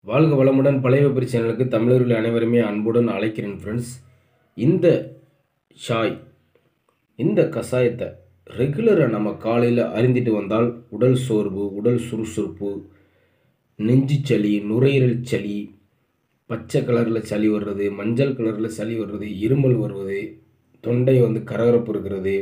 வாழ்க வளமுடன் பழைய வெப்பரி சேனலுக்கு தமிழர்கள் அனைவருமே அன்புடன் அழைக்கிறேன் ஃப்ரெண்ட்ஸ் இந்த ஷாய் இந்த கஷாயத்தை ரெகுலராக நம்ம காலையில் அருந்திட்டு வந்தால் உடல் சோர்வு உடல் சுறுசுறுப்பு நெஞ்சு சளி நுரையீரல் சளி பச்சை கலரில் சளி வர்றது மஞ்சள் கலரில் சளி வர்றது இருமல் வருவது தொண்டை வந்து கரகரப்பு இருக்கிறது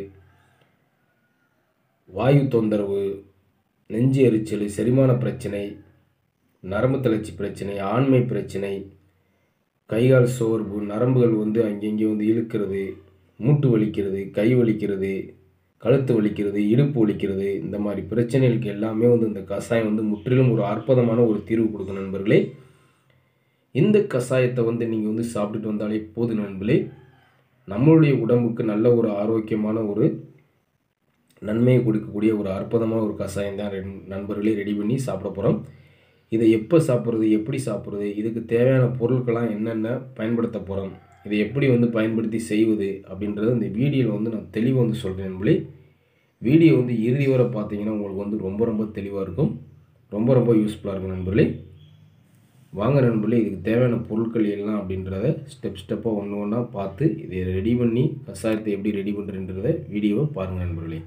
வாயு தொந்தரவு நெஞ்சு எரிச்சல் செரிமான பிரச்சனை நரம்பு தளர்ச்சி பிரச்சனை ஆண்மை பிரச்சனை கைகால் சோர்வு நரம்புகள் வந்து அங்கங்கே வந்து இழுக்கிறது மூட்டு வலிக்கிறது கை வலிக்கிறது கழுத்து வலிக்கிறது இடுப்பு வலிக்கிறது இந்த மாதிரி பிரச்சனைகளுக்கு எல்லாமே வந்து இந்த கஷாயம் வந்து முற்றிலும் ஒரு அற்புதமான ஒரு தீர்வு கொடுக்கும் நண்பர்களே இந்த கஷாயத்தை வந்து நீங்கள் வந்து சாப்பிட்டுட்டு வந்தாலே போதும் நண்பர்களே நம்மளுடைய உடம்புக்கு நல்ல ஒரு ஆரோக்கியமான ஒரு நன்மையை கொடுக்கக்கூடிய ஒரு அற்புதமான ஒரு கஷாயம் தான் ரெண்- நண்பர்களே ரெடி பண்ணி சாப்பிட போகிறோம் இதை எப்போ சாப்பிட்றது எப்படி சாப்பிட்றது இதுக்கு தேவையான பொருட்கள்லாம் என்னென்ன பயன்படுத்த போகிறோம் இதை எப்படி வந்து பயன்படுத்தி செய்வது அப்படின்றது இந்த வீடியோவில் வந்து நான் தெளிவாக வந்து சொல்கிறேன் நண்பர்களே வீடியோ வந்து இறுதி வரை பார்த்தீங்கன்னா உங்களுக்கு வந்து ரொம்ப ரொம்ப தெளிவாக இருக்கும் ரொம்ப ரொம்ப யூஸ்ஃபுல்லாக இருக்கும் நண்பர்களே வாங்க நண்பர்களே இதுக்கு தேவையான பொருட்கள் எல்லாம் அப்படின்றத ஸ்டெப் ஸ்டெப்பாக ஒன்று ஒன்றா பார்த்து இதை ரெடி பண்ணி கஷாயத்தை எப்படி ரெடி பண்ணுறதுன்றத வீடியோவை பாருங்கள் நண்பர்களே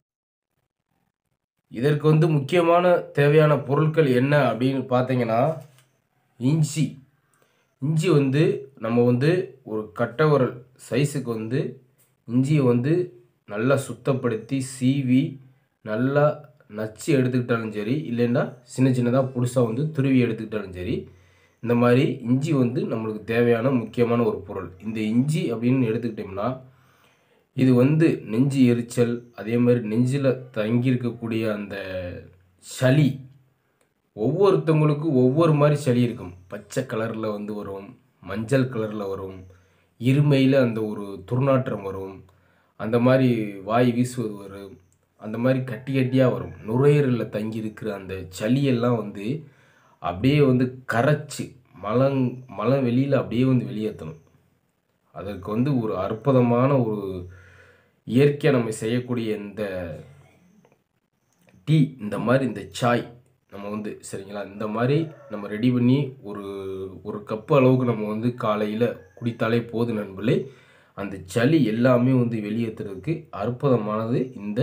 இதற்கு வந்து முக்கியமான தேவையான பொருட்கள் என்ன அப்படின்னு பார்த்தீங்கன்னா இஞ்சி இஞ்சி வந்து நம்ம வந்து ஒரு கட்டவரல் சைஸுக்கு வந்து இஞ்சியை வந்து நல்லா சுத்தப்படுத்தி சீவி நல்லா நச்சு எடுத்துக்கிட்டாலும் சரி இல்லைன்னா சின்ன சின்னதாக புதுசாக வந்து துருவி எடுத்துக்கிட்டாலும் சரி இந்த மாதிரி இஞ்சி வந்து நம்மளுக்கு தேவையான முக்கியமான ஒரு பொருள் இந்த இஞ்சி அப்படின்னு எடுத்துக்கிட்டோம்னா இது வந்து நெஞ்சு எரிச்சல் அதே மாதிரி நெஞ்சில் தங்கி இருக்கக்கூடிய அந்த சளி ஒவ்வொருத்தவங்களுக்கும் ஒவ்வொரு மாதிரி சளி இருக்கும் பச்சை கலரில் வந்து வரும் மஞ்சள் கலரில் வரும் இருமையில் அந்த ஒரு துர்நாற்றம் வரும் அந்த மாதிரி வாய் வீசுவது வரும் அந்த மாதிரி கட்டி கட்டியாக வரும் நுரையீரலில் தங்கி இருக்கிற அந்த சளியெல்லாம் வந்து அப்படியே வந்து கரைச்சி மலம் மலம் வெளியில் அப்படியே வந்து வெளியேற்றணும் அதற்கு வந்து ஒரு அற்புதமான ஒரு இயற்கையாக நம்ம செய்யக்கூடிய இந்த டீ இந்த மாதிரி இந்த சாய் நம்ம வந்து சரிங்களா இந்த மாதிரி நம்ம ரெடி பண்ணி ஒரு ஒரு கப்பு அளவுக்கு நம்ம வந்து காலையில் குடித்தாலே போதும் நண்பர்களே அந்த சளி எல்லாமே வந்து வெளியேற்றுறதுக்கு அற்புதமானது இந்த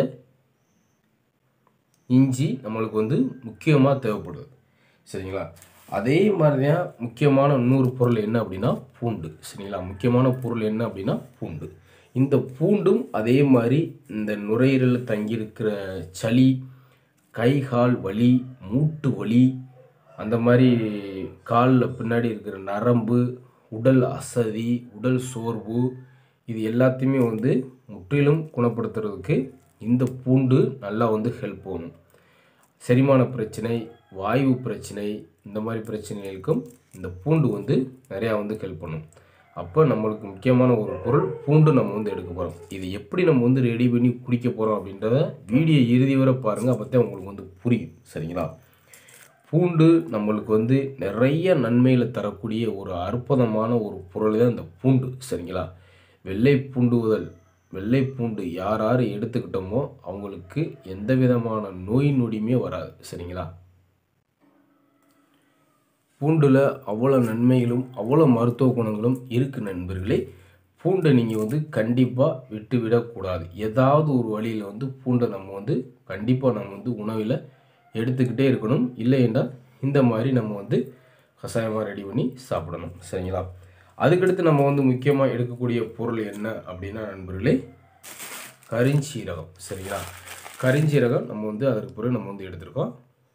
இஞ்சி நம்மளுக்கு வந்து முக்கியமாக தேவைப்படுது சரிங்களா அதே மாதிரி தான் முக்கியமான இன்னொரு பொருள் என்ன அப்படின்னா பூண்டு சரிங்களா முக்கியமான பொருள் என்ன அப்படின்னா பூண்டு இந்த பூண்டும் அதே மாதிரி இந்த நுரையீரலில் தங்கியிருக்கிற சளி கை கால் வலி மூட்டு வலி அந்த மாதிரி காலில் பின்னாடி இருக்கிற நரம்பு உடல் அசதி உடல் சோர்வு இது எல்லாத்தையுமே வந்து முற்றிலும் குணப்படுத்துறதுக்கு இந்த பூண்டு நல்லா வந்து ஹெல்ப் பண்ணும் செரிமான பிரச்சனை வாயு பிரச்சனை இந்த மாதிரி பிரச்சனைகளுக்கும் இந்த பூண்டு வந்து நிறையா வந்து ஹெல்ப் பண்ணும் அப்போ நம்மளுக்கு முக்கியமான ஒரு பொருள் பூண்டு நம்ம வந்து எடுக்க போகிறோம் இது எப்படி நம்ம வந்து ரெடி பண்ணி குடிக்க போகிறோம் அப்படின்றத வீடியோ இறுதி வரை பாருங்கள் அப்போ தான் உங்களுக்கு வந்து புரியும் சரிங்களா பூண்டு நம்மளுக்கு வந்து நிறைய நன்மைகளை தரக்கூடிய ஒரு அற்புதமான ஒரு பொருள் தான் இந்த பூண்டு சரிங்களா வெள்ளை பூண்டு முதல் வெள்ளை பூண்டு யார் யார் எடுத்துக்கிட்டோமோ அவங்களுக்கு எந்த விதமான நோய் நொடியுமே வராது சரிங்களா பூண்டில் அவ்வளோ நன்மைகளும் அவ்வளோ மருத்துவ குணங்களும் இருக்குது நண்பர்களே பூண்டை நீங்கள் வந்து கண்டிப்பாக விட்டு விடக்கூடாது ஏதாவது ஒரு வழியில் வந்து பூண்டை நம்ம வந்து கண்டிப்பாக நம்ம வந்து உணவில் எடுத்துக்கிட்டே இருக்கணும் இல்லை என்றால் இந்த மாதிரி நம்ம வந்து கஷாயமாக ரெடி பண்ணி சாப்பிடணும் சரிங்களா அதுக்கடுத்து நம்ம வந்து முக்கியமாக எடுக்கக்கூடிய பொருள் என்ன அப்படின்னா நண்பர்களே கரிஞ்சீரகம் சரிங்களா கரிஞ்சீரகம் நம்ம வந்து அதற்கு பிறகு நம்ம வந்து எடுத்திருக்கோம்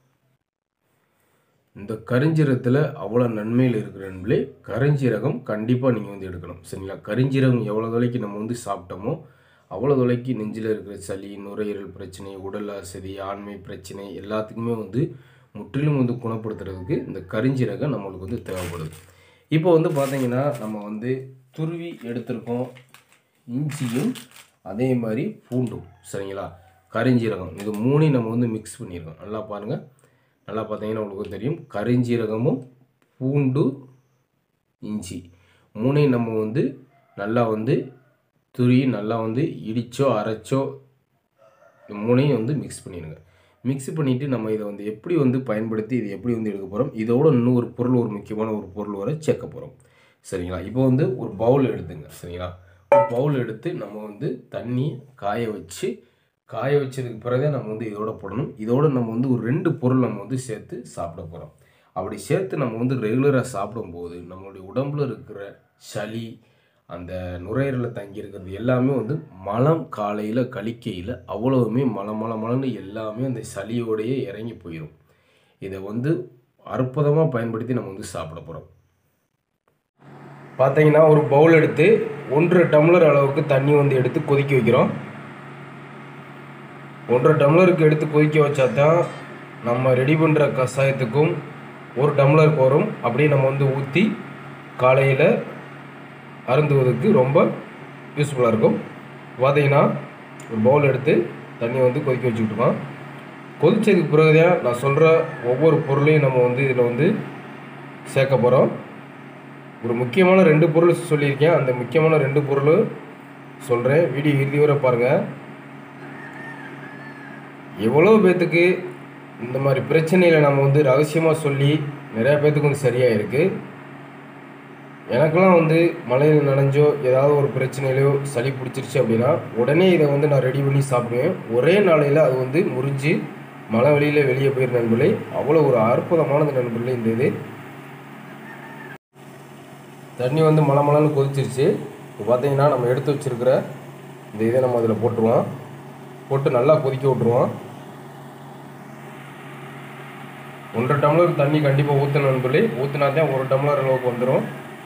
இந்த கரிஞ்சீரகத்தில் அவ்வளோ நன்மையில் இருக்கிற நண்பர்களே கரிஞ்சீரகம் கண்டிப்பாக நீங்கள் வந்து எடுக்கணும் சரிங்களா கரிஞ்சீரகம் எவ்வளோ தொலைக்கு நம்ம வந்து சாப்பிட்டோமோ அவ்வளோ தொலைக்கு நெஞ்சில் இருக்கிற சளி நுரையீரல் பிரச்சனை உடல் அசதி ஆண்மை பிரச்சனை எல்லாத்துக்குமே வந்து முற்றிலும் வந்து குணப்படுத்துறதுக்கு இந்த கரிஞ்சீரகம் நம்மளுக்கு வந்து தேவைப்படுது இப்போ வந்து பார்த்தீங்கன்னா நம்ம வந்து துருவி எடுத்திருக்கோம் இஞ்சியும் அதே மாதிரி பூண்டும் சரிங்களா கரிஞ்சீரகம் இது மூணையும் நம்ம வந்து மிக்ஸ் பண்ணியிருக்கோம் நல்லா பாருங்கள் நல்லா பார்த்தீங்கன்னா உங்களுக்கு தெரியும் கரிஞ்சீரகமும் பூண்டு இஞ்சி மூணையும் நம்ம வந்து நல்லா வந்து துருவி நல்லா வந்து இடிச்சோ அரைச்சோ இந்த மூணையும் வந்து மிக்ஸ் பண்ணிடுங்க மிக்ஸ் பண்ணிவிட்டு நம்ம இதை வந்து எப்படி வந்து பயன்படுத்தி இது எப்படி வந்து எடுக்க போகிறோம் இதோட இன்னும் ஒரு பொருள் ஒரு முக்கியமான ஒரு பொருள் வர சேர்க்க போகிறோம் சரிங்களா இப்போ வந்து ஒரு பவுல் எடுத்துங்க சரிங்களா ஒரு பவுல் எடுத்து நம்ம வந்து தண்ணி காய வச்சு காய வச்சதுக்கு பிறகு நம்ம வந்து இதோட போடணும் இதோட நம்ம வந்து ஒரு ரெண்டு பொருள் நம்ம வந்து சேர்த்து சாப்பிட போகிறோம் அப்படி சேர்த்து நம்ம வந்து ரெகுலராக சாப்பிடும்போது நம்மளுடைய உடம்புல இருக்கிற சளி அந்த நுரையீரலில் தங்கி இருக்கிறது எல்லாமே வந்து மலம் காலையில் கழிக்கையில் அவ்வளவுமே மல மல மலன்னு எல்லாமே அந்த சளியோடையே இறங்கி போயிடும் இதை வந்து அற்புதமாக பயன்படுத்தி நம்ம வந்து சாப்பிட போகிறோம் பார்த்தீங்கன்னா ஒரு பவுல் எடுத்து ஒன்றரை டம்ளர் அளவுக்கு தண்ணி வந்து எடுத்து கொதிக்க வைக்கிறோம் ஒன்றரை டம்ளருக்கு எடுத்து கொதிக்க வச்சா தான் நம்ம ரெடி பண்ணுற கஷாயத்துக்கும் ஒரு டம்ளருக்கு வரும் அப்படியே நம்ம வந்து ஊற்றி காலையில் அருந்துவதற்கு ரொம்ப யூஸ்ஃபுல்லாக இருக்கும் பார்த்தீங்கன்னா ஒரு பவுல் எடுத்து தண்ணி வந்து கொதிக்க வச்சுக்கிட்டோம் கொதிச்சதுக்கு பிறகு தான் நான் சொல்கிற ஒவ்வொரு பொருளையும் நம்ம வந்து இதில் வந்து சேர்க்க போகிறோம் ஒரு முக்கியமான ரெண்டு பொருள் சொல்லியிருக்கேன் அந்த முக்கியமான ரெண்டு பொருள் சொல்கிறேன் வீடியோ இறுதி வரை பாருங்கள் எவ்வளோ பேர்த்துக்கு இந்த மாதிரி பிரச்சனையில் நம்ம வந்து ரகசியமாக சொல்லி நிறையா பேர்த்துக்கு வந்து சரியாக இருக்குது எனக்கெல்லாம் வந்து மழையில் நனைஞ்சோ ஏதாவது ஒரு பிரச்சனையிலையோ சளி பிடிச்சிருச்சு அப்படின்னா உடனே இதை வந்து நான் ரெடி பண்ணி சாப்பிடுவேன் ஒரே நாளையில் அது வந்து முறிஞ்சு மழை வெளியில் வெளியே போயிரு நண்பர்களே அவ்வளோ ஒரு அற்புதமானது நண்பர்களே இந்த இது தண்ணி வந்து மலை மலைன்னு கொதிச்சிருச்சு இப்போ பார்த்தீங்கன்னா நம்ம எடுத்து வச்சிருக்கிற இந்த இதை நம்ம அதில் போட்டுருவோம் போட்டு நல்லா கொதிக்க விட்ருவோம் ஒன்றரை டம்ளர் தண்ணி கண்டிப்பாக ஊற்றணும் நண்பர்களே ஊற்றினா தான் ஒரு டம்ளர் அளவுக்கு வந்துடும்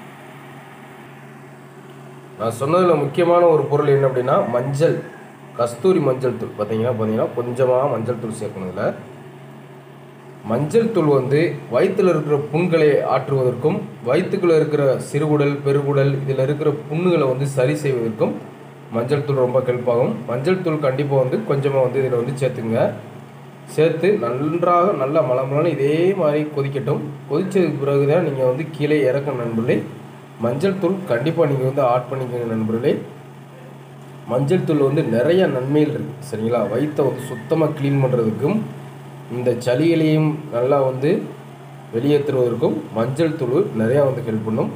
நான் சொன்னதில் முக்கியமான ஒரு பொருள் என்ன அப்படின்னா மஞ்சள் கஸ்தூரி மஞ்சள் தூள் பார்த்தீங்கன்னா பார்த்தீங்கன்னா கொஞ்சமாக மஞ்சள் தூள் சேர்க்கணும் இதில் மஞ்சள் தூள் வந்து வயிற்றில் இருக்கிற புண்களை ஆற்றுவதற்கும் வயிற்றுக்குள்ளே இருக்கிற சிறுகுடல் பெருகுடல் இதில் இருக்கிற புண்ணுகளை வந்து சரி செய்வதற்கும் மஞ்சள் தூள் ரொம்ப ஹெல்ப் ஆகும் மஞ்சள் தூள் கண்டிப்பாக வந்து கொஞ்சமாக வந்து இதில் வந்து சேர்த்துங்க சேர்த்து நன்றாக நல்லா மலமலன்னு இதே மாதிரி கொதிக்கட்டும் கொதிச்சதுக்கு பிறகு தான் நீங்கள் வந்து கீழே இறக்கணும் நண்பர்களே மஞ்சள் தூள் கண்டிப்பாக நீங்கள் வந்து ஆட் பண்ணிக்கோங்க நண்பர்களே மஞ்சள் தூள் வந்து நிறைய நன்மைகள் இருக்குது சரிங்களா வயிற்றை வந்து சுத்தமாக க்ளீன் பண்ணுறதுக்கும் இந்த சளிகளையும் நல்லா வந்து வெளியேற்றுவதற்கும் மஞ்சள் தூள் நிறையா வந்து ஹெல்ப் பண்ணும்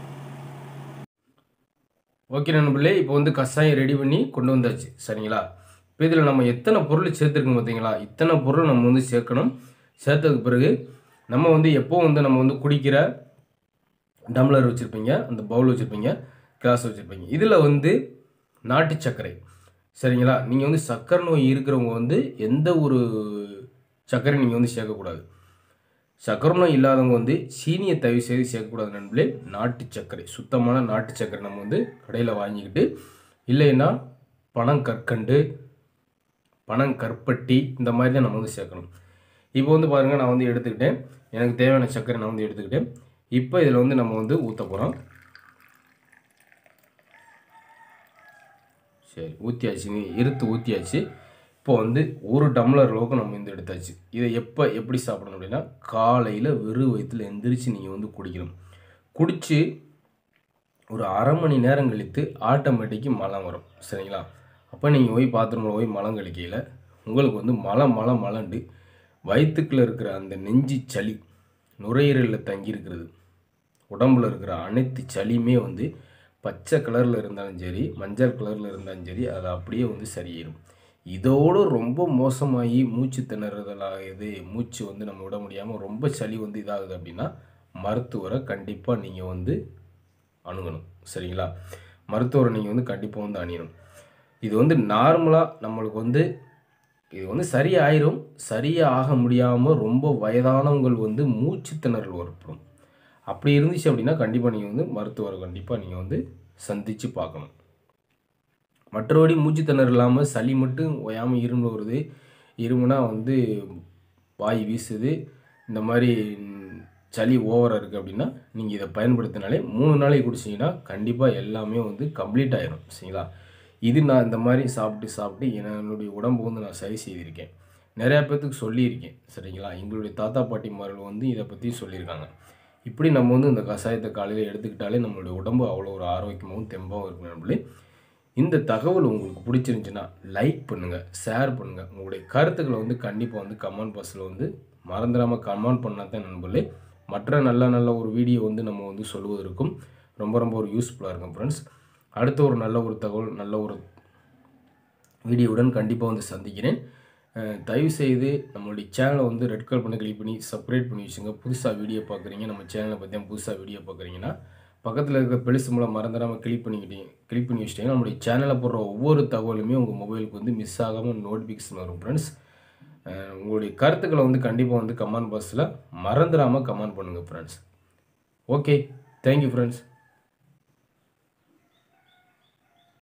ஓகே நண்பர்களே இப்போ வந்து கஷாயம் ரெடி பண்ணி கொண்டு வந்தாச்சு சரிங்களா இப்போ இதில் நம்ம எத்தனை பொருள் சேர்த்துருக்கோம் பார்த்தீங்களா இத்தனை பொருள் நம்ம வந்து சேர்க்கணும் சேர்த்ததுக்கு பிறகு நம்ம வந்து எப்போ வந்து நம்ம வந்து குடிக்கிற டம்ளர் வச்சுருப்பீங்க அந்த பவுல் வச்சுருப்பீங்க கிளாஸ் வச்சுருப்பீங்க இதில் வந்து நாட்டு சர்க்கரை சரிங்களா நீங்கள் வந்து சர்க்கரை நோய் இருக்கிறவங்க வந்து எந்த ஒரு சர்க்கரை நீங்கள் வந்து சேர்க்கக்கூடாது சர்க்கரை நோய் இல்லாதவங்க வந்து சீனியை தயவு செய்து சேர்க்கக்கூடாது நண்பர்களே நாட்டு சர்க்கரை சுத்தமான நாட்டு சர்க்கரை நம்ம வந்து கடையில் வாங்கிக்கிட்டு இல்லைன்னா பனங்கற்கண்டு பனங்கற்பட்டி இந்த மாதிரி தான் நம்ம வந்து சேர்க்கணும் இப்போ வந்து பாருங்கள் நான் வந்து எடுத்துக்கிட்டேன் எனக்கு தேவையான சர்க்கரை நான் வந்து எடுத்துக்கிட்டேன் இப்போ இதில் வந்து நம்ம வந்து ஊற்ற போகிறோம் சரி ஊற்றியாச்சு நீ இருத்து ஊற்றியாச்சு இப்போ வந்து ஒரு டம்ளர் அளவுக்கு நம்ம வந்து எடுத்தாச்சு இதை எப்போ எப்படி சாப்பிடணும் அப்படின்னா காலையில் வெறும் வயிற்றில் எந்திரிச்சு நீங்கள் வந்து குடிக்கணும் குடித்து ஒரு அரை மணி நேரம் கழித்து ஆட்டோமேட்டிக்கு மலம் வரும் சரிங்களா அப்போ நீங்கள் போய் பாத்ரூமில் போய் மலம் கழிக்கையில் உங்களுக்கு வந்து மலம் மலம் மலண்டு வயிற்றுக்குள்ளே இருக்கிற அந்த நெஞ்சு சளி நுரையீரலில் தங்கி இருக்கிறது உடம்புல இருக்கிற அனைத்து சளியுமே வந்து பச்சை கலரில் இருந்தாலும் சரி மஞ்சள் கலரில் இருந்தாலும் சரி அது அப்படியே வந்து சரியாயிடும் இதோடு ரொம்ப மோசமாகி மூச்சு திணறுதலாகுது மூச்சு வந்து நம்ம விட முடியாமல் ரொம்ப சளி வந்து இதாகுது அப்படின்னா மருத்துவரை கண்டிப்பாக நீங்கள் வந்து அணுகணும் சரிங்களா மருத்துவரை நீங்கள் வந்து கண்டிப்பாக வந்து அணியணும் இது வந்து நார்மலாக நம்மளுக்கு வந்து இது வந்து சரியாயிரும் சரியாக ஆக முடியாமல் ரொம்ப வயதானவங்கள் வந்து மூச்சு திணறல் ஏற்படும் அப்படி இருந்துச்சு அப்படின்னா கண்டிப்பாக நீங்கள் வந்து மருத்துவரை கண்டிப்பாக நீங்கள் வந்து சந்தித்து பார்க்கணும் மற்றபடி மூச்சு திணறல் இல்லாமல் சளி மட்டும் ஓயாமல் இரும்பு வருது இருமுனா வந்து வாய் வீசுது இந்த மாதிரி சளி ஓவராக இருக்குது அப்படின்னா நீங்கள் இதை பயன்படுத்தினாலே மூணு நாளைக்கு குடிச்சிங்கன்னா கண்டிப்பாக எல்லாமே வந்து கம்ப்ளீட் ஆயிரும் சரிங்களா இது நான் இந்த மாதிரி சாப்பிட்டு சாப்பிட்டு என்னுடைய உடம்பு வந்து நான் சரி செய்திருக்கேன் நிறையா பேர்த்துக்கு சொல்லியிருக்கேன் சரிங்களா எங்களுடைய தாத்தா பாட்டிமார்கள் வந்து இதை பற்றி சொல்லியிருக்காங்க இப்படி நம்ம வந்து இந்த கஷாயத்தை காலையில் எடுத்துக்கிட்டாலே நம்மளுடைய உடம்பு அவ்வளோ ஒரு ஆரோக்கியமாகவும் தெம்பாகவும் இருக்கும் நம்மளே இந்த தகவல் உங்களுக்கு பிடிச்சிருந்துச்சுன்னா லைக் பண்ணுங்கள் ஷேர் பண்ணுங்கள் உங்களுடைய கருத்துக்களை வந்து கண்டிப்பாக வந்து கமெண்ட் பாக்ஸில் வந்து மறந்துடாமல் கமெண்ட் பண்ணால் தான் நண்பர்களே மற்ற நல்ல நல்ல ஒரு வீடியோ வந்து நம்ம வந்து சொல்வதற்கும் ரொம்ப ரொம்ப ஒரு யூஸ்ஃபுல்லாக இருக்கும் ஃப்ரெண்ட்ஸ் அடுத்த ஒரு நல்ல ஒரு தகவல் நல்ல ஒரு வீடியோவுடன் கண்டிப்பாக வந்து சந்திக்கிறேன் அஹ் தயவு செய்து நம்மளுடைய சேனலை வந்து ரெட் கலர் பண்ணி கிளிக் பண்ணி சப்ஸ்கிரைப் பண்ணி வச்சுங்க புதுசாக வீடியோ பார்க்குறீங்க நம்ம சேனலை பற்றி புதுசாக வீடியோ பார்க்குறீங்கன்னா பக்கத்தில் இருக்கிற பெருசு மூலம் மறந்துடாமல் கிளிக் பண்ணிக்கிட்டீங்க கிளிக் பண்ணி வச்சிட்டிங்கன்னா நம்மளுடைய சேனலில் போடுற ஒவ்வொரு தகவலுமே உங்கள் மொபைலுக்கு வந்து மிஸ் ஆகாமல் நோட்டிஃபிகேஷன் வரும் ஃப்ரெண்ட்ஸ் உங்களுடைய கருத்துக்களை வந்து கண்டிப்பாக வந்து கமெண்ட் பாக்ஸில் மறந்துடாமல் கமெண்ட் பண்ணுங்கள் ஃப்ரெண்ட்ஸ் ஓகே தேங்க்யூ ஃப்ரெண்ட்ஸ்